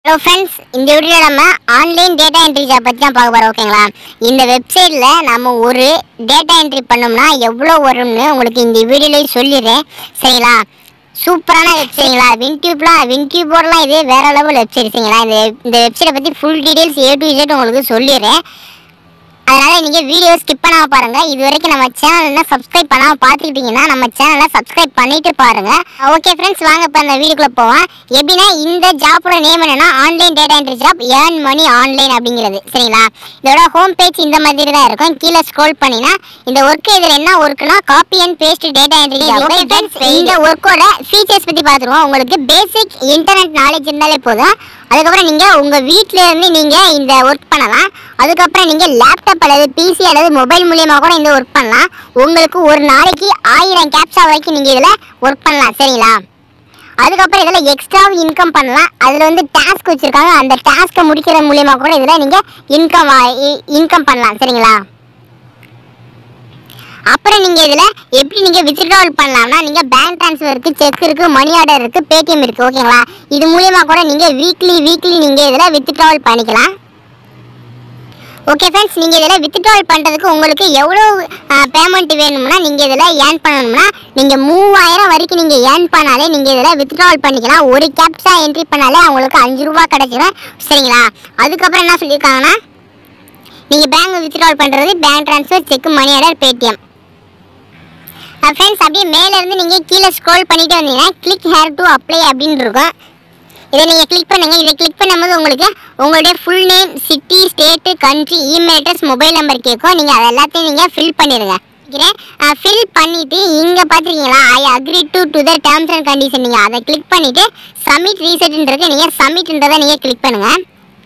hello friends இந்த வீடியோவில் நம்ம ஆன்லைன் டேட்டா என்ட்ரி ஜாப் பற்றி தான் பார்க்க போகிறோம் ஓகேங்களா இந்த வெப்சைட்டில் நம்ம ஒரு டேட்டா என்ட்ரி பண்ணோம்னா எவ்வளோ வரும்னு உங்களுக்கு இந்த வீடியோலேயே சொல்லிடுறேன் சரிங்களா சூப்பரான வெப்சைட்டுங்களா வின்டியூப்லாம் வின்டியூபோர்லாம் இது வேற லெவல் வெப்சைட் சரிங்களா இந்த இந்த வெப்சைட்டை பற்றி full details A to Z உங்களுக்கு சொல்லிடுறேன் அதனால நீங்க வீடியோ ஸ்கிப் பண்ணாம பாருங்க இது வரைக்கும் நம்ம சேனல் என்ன சப்ஸ்கிரைப் பண்ணாம பார்த்துக்கிட்டீங்கன்னா நம்ம சேனலை சப்ஸ்கிரைப் பண்ணிட்டு பாருங்க ஓகே ஃப்ரெண்ட்ஸ் வாங்க இப்போ அந்த வீடியோக்குள்ள போவோம் எப்படின்னா இந்த ஜாப்போட நேம் என்னன்னா online data entry job earn money online அப்படிங்கிறது சரிங்களா இதோட ஹோம் பேஜ் இந்த மாதிரி தான் இருக்கும் கீழே ஸ்க்ரோல் பண்ணினா இந்த ஒர்க் இதில் என்ன ஒர்க்னா copy and paste data entry job இந்த ஒர்க்கோட ஃபீச்சர்ஸ் பற்றி பார்த்துருவோம் உங்களுக்கு பேசிக் இன்டர்நெட் நாலேஜ் இருந்தாலே போதும் அதுக்கப்புறம் நீங்கள் உங்கள் வீட்டில் இருந்து நீங்கள் இந்த ஒர்க் பண்ணலாம் அதுக்கப்புறம் நீங்கள் லேப்டாப் அல்லது பிசி அல்லது மொபைல் மூலியமாக கூட இந்த ஒர்க் பண்ணலாம் உங்களுக்கு ஒரு நாளைக்கு ஆயிரம் கேப்சா வரைக்கும் நீங்கள் இதில் ஒர்க் பண்ணலாம் சரிங்களா அதுக்கப்புறம் இதில் எக்ஸ்ட்ரா இன்கம் பண்ணலாம் அதில் வந்து டாஸ்க் வச்சுருக்காங்க அந்த டாஸ்க்கை முடிக்கிற மூலியமா கூட இதில் நீங்கள் இன்கம் இன்கம் பண்ணலாம் சரிங்களா அப்புறம் நீங்கள் இதில் எப்படி நீங்கள் வித்ட்ராவல் பண்ணலாம்னா நீங்கள் பேங்க் ட்ரான்ஸ்ஃபர் இருக்குது செக் இருக்குது மணி ஆர்டர் இருக்குது பேடிஎம் இருக்குது ஓகேங்களா இது மூலியமாக கூட நீங்கள் வீக்லி வீக்லி நீங்கள் இதில் வித்ட்ராவல் பண்ணிக்கலாம் ஓகே ஃப்ரெண்ட்ஸ் நீங்கள் இதில் வித்ட்ராவல் பண்ணுறதுக்கு உங்களுக்கு எவ்வளோ பேமெண்ட் வேணும்னா நீங்கள் இதில் ஏர்ன் பண்ணணும்னா நீங்கள் மூவாயிரம் வரைக்கும் நீங்கள் ஏர்ன் பண்ணாலே நீங்கள் இதில் வித்ட்ராவல் பண்ணிக்கலாம் ஒரு கேப்ஸா என்ட்ரி பண்ணாலே அவங்களுக்கு அஞ்சு ரூபா கிடைச்சிடும் சரிங்களா அதுக்கப்புறம் என்ன சொல்லியிருக்காங்கன்னா நீங்கள் பேங்க் வித்ட்ராவல் பண்ணுறது bank transfer cheque money order Paytm friends அப்படியே மேலே இருந்து நீங்கள் கீழே ஸ்க்ரோல் பண்ணிட்டு வந்தீங்கன்னா கிளிக் ஹேர் டு அப்ளை அப்படின்னு இருக்கும் இதை நீங்கள் கிளிக் பண்ணுங்க இதை கிளிக் பண்ணும்போது உங்களுக்கு உங்களுடைய full name city state country email address mobile number கேட்கும் நீங்கள் அதை எல்லாத்தையும் நீங்கள் ஃபில் பண்ணிடுங்க ஃபில் பண்ணிவிட்டு இங்கே பார்த்துருக்கீங்களா I agree to to the terms and condition நீங்கள் அதை கிளிக் பண்ணிவிட்டு சப்மிட் ரீசெட்ன்றது நீங்கள் சப்மிட்ன்றதை நீங்கள் கிளிக் பண்ணுங்கள்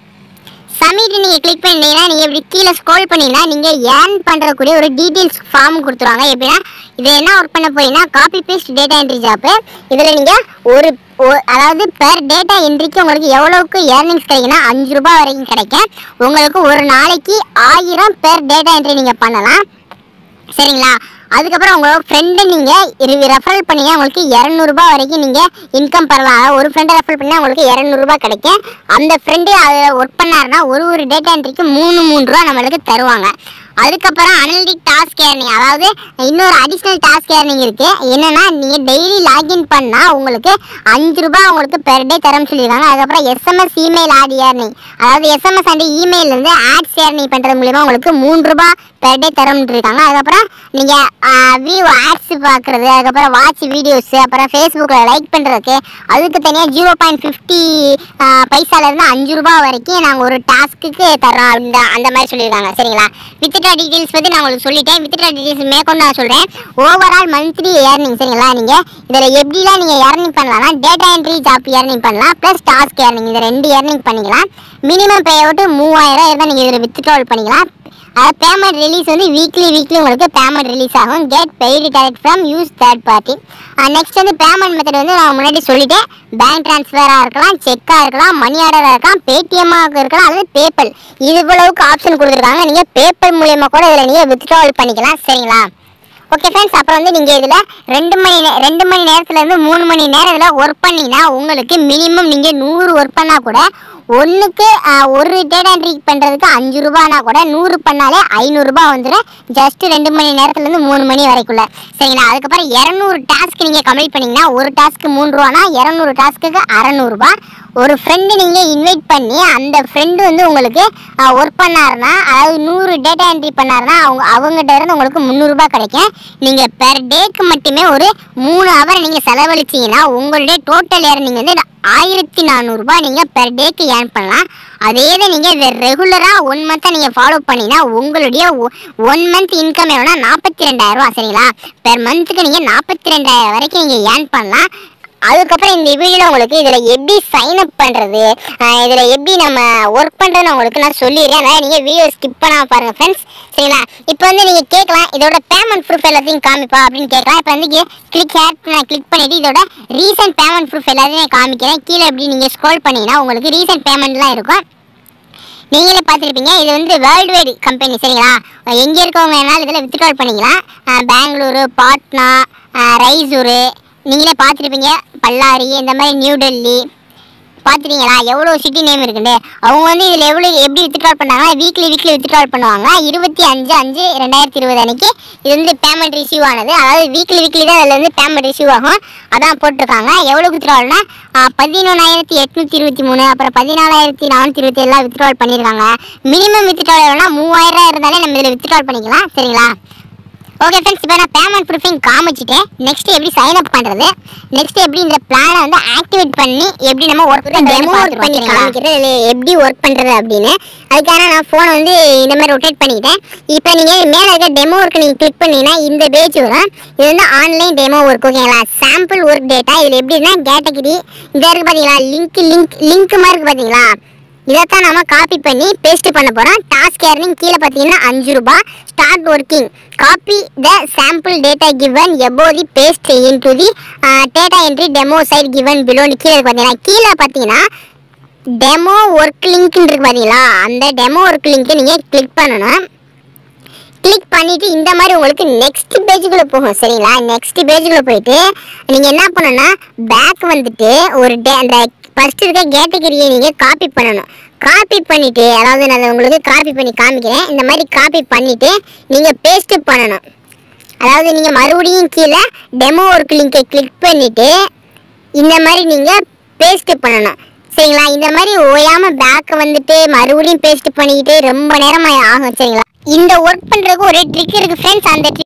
சப்மிட் நீங்கள் கிளிக் பண்ணீங்கன்னா நீங்கள் இப்படி கீழே ஸ்க்ரோல் பண்ணீங்கன்னா நீங்கள் ஏர்ன் பண்ணுறக்கூடிய ஒரு டீட்டெயில்ஸ் ஃபார்ம் கொடுத்துருவாங்க எப்படின்னா இது என்ன ஒர்க் பண்ண போறீங்கன்னா copy paste data entry job இதில் நீங்கள் ஒரு ஒ- அதாவது பெர் டேட்டா என்ட்ரிக்கு உங்களுக்கு எவ்வளவுக்கு ஏர்னிங்ஸ் கிடைக்குன்னா அஞ்சு ரூபாய் வரைக்கும் கிடைக்கும் உங்களுக்கு ஒரு நாளைக்கு ஆயிரம் பெர் டேட்டா என்ட்ரி நீங்கள் பண்ணலாம் சரிங்களா அதுக்கப்புறம் உங்களோட ஃப்ரெண்டை நீங்கள் ரெஃபரல் பண்ணீங்க உங்களுக்கு இரநூறுபா வரைக்கும் நீங்கள் இன்கம் பெறலாம் அதாவது ஒரு ஃப்ரெண்டை ரெஃபர் பண்ணால் உங்களுக்கு இரநூறுபா கிடைக்கும் அந்த ஃப்ரெண்டு அதில் ஒர்க் பண்ணாருன்னா ஒரு ஒரு டேட்டா என்ட்ரிக்கு மூணு மூணு ரூபா நம்மளுக்கு தருவாங்க அதுக்கப்புறம் அனலிட்டிக் டாஸ்க் ஏர்னிங் அதாவது இன்னொரு அடிஷ்னல் டாஸ்க் ஏர்னிங் இருக்கு என்னன்னா நீங்க டெய்லி லாகின் பண்ணா உங்களுக்கு அஞ்சு ரூபாய் உங்களுக்கு பெர் டே தரம் சொல்லியிருக்காங்க அதுக்கப்புறம் எஸ்எம்எஸ் இமெயில் ஆட் ஏர்னிங் அதாவது எஸ்எம்எஸ் அண்ட் இமெயில் இருந்து ஆட்ஸ் ஏர்னிங் பண்றது மூலியமா உங்களுக்கு மூணு ரூபாய் பெர் டே தரம்னு இருக்காங்க அதுக்கப்புறம் நீங்க வியூ ஆட்ஸ் பார்க்குறது அதுக்கப்புறம் வாட்ச் வீடியோஸ் அப்புறம் ஃபேஸ்புக்கில் லைக் பண்ணுறதுக்கு அதுக்கு தனியாக ஜீரோ பாயிண்ட் ஃபிஃப்டி பைசாலேருந்து அஞ்சு ரூபாய் வரைக்கும் நாங்கள் ஒரு டாஸ்க்குக்கு தர்றோம் அந்த அந்த மாதிரி சொல்லியிருக்காங்க சரிங்களா வித்ட்ரா டீட்டெயில்ஸ் பற்றி நான் உங்களுக்கு சொல்லிட்டேன் வித்ட்ரா டீட்டெயில்ஸ் மேற்கொண்டு நான் சொல்கிறேன் ஓவரால் மந்த்லி ஏர்னிங் சரிங்களா நீங்கள் இதில் எப்படிலாம் நீங்கள் ஏர்னிங் பண்ணலாம்னா டேட்டா என்ட்ரி ஜாப் ஏர்னிங் பண்ணலாம் ப்ளஸ் டாஸ்க் ஏர்னிங் இந்த ரெண்டு ஏர்னிங் பண்ணிக்கலாம் மினிமம் பே அவுட்டு மூவாயிரம் இருந்தால் நீங்கள் இதில் வித்ட்ராவல் பண்ணிக்கலாம் அது பேமெண்ட் ரிலீஸ் வந்து வீக்லி வீக்லி உங்களுக்கு பேமெண்ட் ரிலீஸ் ஆகும் get paid direct from use third party next வந்து பேமெண்ட் மெத்தட் வந்து நான் முன்னாடி சொல்லிட்டேன் பேங்க் ட்ரான்ஸ்ஃபராக இருக்கலாம் செக்காக இருக்கலாம் மணி ஆர்டராக இருக்கலாம் பேடிஎம்மாக இருக்கலாம் அல்லது பேப்பல் இவ்வளவுக்கு ஆப்ஷன் கொடுத்துருக்காங்க நீங்கள் பேப்பல் மூலியமா கூட இதில் நீங்கள் வித்ட்ராவல் பண்ணிக்கலாம் சரிங்களா ஓகே ஃப்ரெண்ட்ஸ் அப்புறம் வந்து நீங்கள் இதில் ரெண்டு மணி நே ரெண்டு மணி நேரத்துலேருந்து மூணு மணி நேரம் இதில் ஒர்க் பண்ணீங்கன்னா உங்களுக்கு மினிமம் நீங்கள் நூறு ஒர்க் பண்ணால் கூட ஒன்றுக்கு ஒரு டேட்டா என்ட்ரி பண்ணுறதுக்கு அஞ்சு ரூபானா கூட நூறு பண்ணாலே ஐநூறுரூபா வந்துடும் ஜஸ்ட் ரெண்டு மணி நேரத்துலேருந்து மூணு மணி வரைக்குள்ள சரிங்களா அதுக்கப்புறம் இரநூறு டாஸ்க் நீங்கள் கம்ப்ளீட் பண்ணீங்கன்னா ஒரு டாஸ்க்கு மூணு ரூபானா இரநூறு டாஸ்க்குக்கு அறநூறுபா ஒரு ஃப்ரெண்டு நீங்கள் இன்வைட் பண்ணி அந்த ஃப்ரெண்டு வந்து உங்களுக்கு ஒர்க் பண்ணாருன்னா அதாவது நூறு டேட்டா என்ட்ரி பண்ணாருன்னா அவங்க அவங்ககிட்ட இருந்து உங்களுக்கு முந்நூறுரூபா கிடைக்கும் நீங்கள் பெர் டேக்கு மட்டுமே ஒரு மூணு ஹவர் நீங்கள் செலவழிச்சீங்கன்னா உங்களுடைய டோட்டல் ஏர்னிங் வந்து ஆயிரத்தி நானூறுரூபா நீங்கள் பெர் டேக்கு ஏர்ன் பண்ணலாம் அதே தான் நீங்கள் இதை ரெகுலராக ஒன் மந்த்தாக நீங்கள் ஃபாலோ பண்ணீங்கன்னா உங்களுடைய ஒன் மந்த் இன்கம் எவ்வளோனா நாற்பத்தி ரெண்டாயிரரூவா சரிங்களா பெர் மந்த்துக்கு நீங்கள் நாற்பத்தி ரெண்டாயிரம் வரைக்கும் நீங்கள் ஏர்ன் பண்ணலாம் அதுக்கப்புறம் இந்த வீடியோவில் உங்களுக்கு இதில் எப்படி சைன் அப் பண்ணுறது இதில் எப்படி நம்ம ஒர்க் பண்ணுறதுன்னு உங்களுக்கு நான் சொல்லிடுறேன் அதனால் நீங்கள் வீடியோ ஸ்கிப் பண்ணாமல் பாருங்கள் ஃப்ரெண்ட்ஸ் சரிங்களா இப்போ வந்து நீங்கள் கேட்கலாம் இதோட பேமெண்ட் ப்ரூஃப் எல்லாத்தையும் காமிப்பா அப்படின்னு கேட்கலாம் இப்போ வந்து கிளிக் ஹேர் நான் கிளிக் பண்ணிவிட்டு இதோட ரீசன்ட் பேமெண்ட் ப்ரூஃப் எல்லாத்தையும் நான் காமிக்கிறேன் கீழே எப்படி நீங்கள் ஸ்க்ரோல் பண்ணீங்கன்னா உங்களுக்கு ரீசன்ட் பேமெண்ட்லாம் இருக்கும் நீங்களே பார்த்துருப்பீங்க இது வந்து வேர்ல்டு வைடு கம்பெனி சரிங்களா எங்கே இருக்கவங்க வேணாலும் இதில் வித்ட்ரால் பண்ணிக்கலாம் அஹ் பெங்களூரு பாட்னா அஹ் ரைசூரு நீங்களே பார்த்துருப்பீங்க பல்லாரி இந்த மாதிரி நியூ டெல்லி பார்த்துட்டீங்களா எவ்வளோ சிட்டி நேம் இருக்குண்டு அவங்க வந்து இதில் எவ்வளோ எப்படி வித்ட்ரால் பண்ணாங்கன்னா வீக்லி வீக்லி வித்ட்ரால் பண்ணுவாங்க இருபத்தி அஞ்சு அஞ்சு ரெண்டாயிரத்தி இருபது அன்னைக்கு இது வந்து பேமெண்ட் ரிசீவ் ஆனது அதாவது வீக்லி வீக்லி தான் அதில் வந்து பேமெண்ட் ரிசீவ் ஆகும் அதான் போட்டிருக்காங்க எவ்வளோ வித்ட்ரால்னா பதினொன்றாயிரத்தி எட்நூற்றி இருபத்தி மூணு அப்புறம் பதினாலாயிரத்தி நானூற்றி இருபத்தி எல்லாம் வித்ட்ரால் பண்ணியிருக்காங்க மினிமம் வித்ட்ரால் எவ்வளோனா மூவாயிரம் இருந்தாலே நம்ம இதில் வித்ட்ரால் பண்ணிக்கலாம் சரிங்களா ஓகே ஃப்ரெண்ட்ஸ் இப்போ நான் பேமெண்ட் ப்ரூஃபிங் காமிச்சிட்டேன் நெக்ஸ்ட் எப்படி சைன் அப் பண்ணுறது நெக்ஸ்ட் எப்படி இந்த பிளானை வந்து ஆக்டிவேட் பண்ணி எப்படி நம்ம ஒர்க் டெமோ ஒர்க் பண்ணி காமிக்கிறது இதுல எப்படி ஒர்க் பண்ணுறது அப்படின்னு அதுக்காக நான் ஃபோனை வந்து இந்த மாதிரி ரொட்டேட் பண்ணிக்கிட்டேன் இப்போ நீங்கள் மேலே இருக்க டெமோ ஒர்க் நீங்கள் கிளிக் பண்ணீங்கன்னா இந்த பேஜ் வரும் இது வந்து ஆன்லைன் டெமோ ஒர்க் ஓகேங்களா சாம்பிள் ஒர்க் டேட்டா இதில் எப்படின்னா கேட்டகரி இந்த இருக்கு பார்த்தீங்களா லிங்க் லிங்க் லிங்க் மாதிரி இருக்கு பார்த்தீங்களா இதைத்தான் நம்ம காப்பி பண்ணி பேஸ்ட் பண்ண போகிறோம் டாஸ்க் ஏர்னிங் கீழே பார்த்தீங்கன்னா அஞ்சு ரூபாய் start working copy the sample data given above the paste into the data entry demo site given பிலோன்னு கீழே இருக்கு பார்த்தீங்கன்னா கீழே பார்த்தீங்கன்னா டெமோ ஒர்க் லிங்க் இருக்கு பார்த்தீங்களா அந்த டெமோ ஒர்க் லிங்க்கை நீங்கள் கிளிக் பண்ணணும் கிளிக் பண்ணிட்டு இந்த மாதிரி உங்களுக்கு நெக்ஸ்ட் பேஜுக்குள்ள போகும் சரிங்களா நெக்ஸ்ட் பேஜுக்குள்ள போயிட்டு நீங்க என்ன பண்ணணும்னா பேக் வந்துட்டு ஒரு டே அந்த ஃபர்ஸ்ட் இருக்க கேட்டகரியை நீங்க காப்பி பண்ணணும் காப்பி பண்ணிட்டு அதாவது நான் அதை உங்களுக்கு காப்பி பண்ணி காமிக்கிறேன் இந்த மாதிரி காப்பி பண்ணிட்டு நீங்க பேஸ்ட் பண்ணணும் அதாவது நீங்க மறுபடியும் கீழே டெமோ ஒர்க் லிங்கை கிளிக் பண்ணிட்டு இந்த மாதிரி நீங்க பேஸ்ட் பண்ணணும் சரிங்களா இந்த மாதிரி ஓயாம பேக் வந்துட்டு மறுபடியும் பேஸ்ட் பண்ணிக்கிட்டு ரொம்ப நேரம் ஆகும் சரிங்களா இந்த ஒர்க் பண்றதுக்கு ஒரு ட்ரிக் இருக்கு ஃப்ரெண்ட்ஸ் அந்த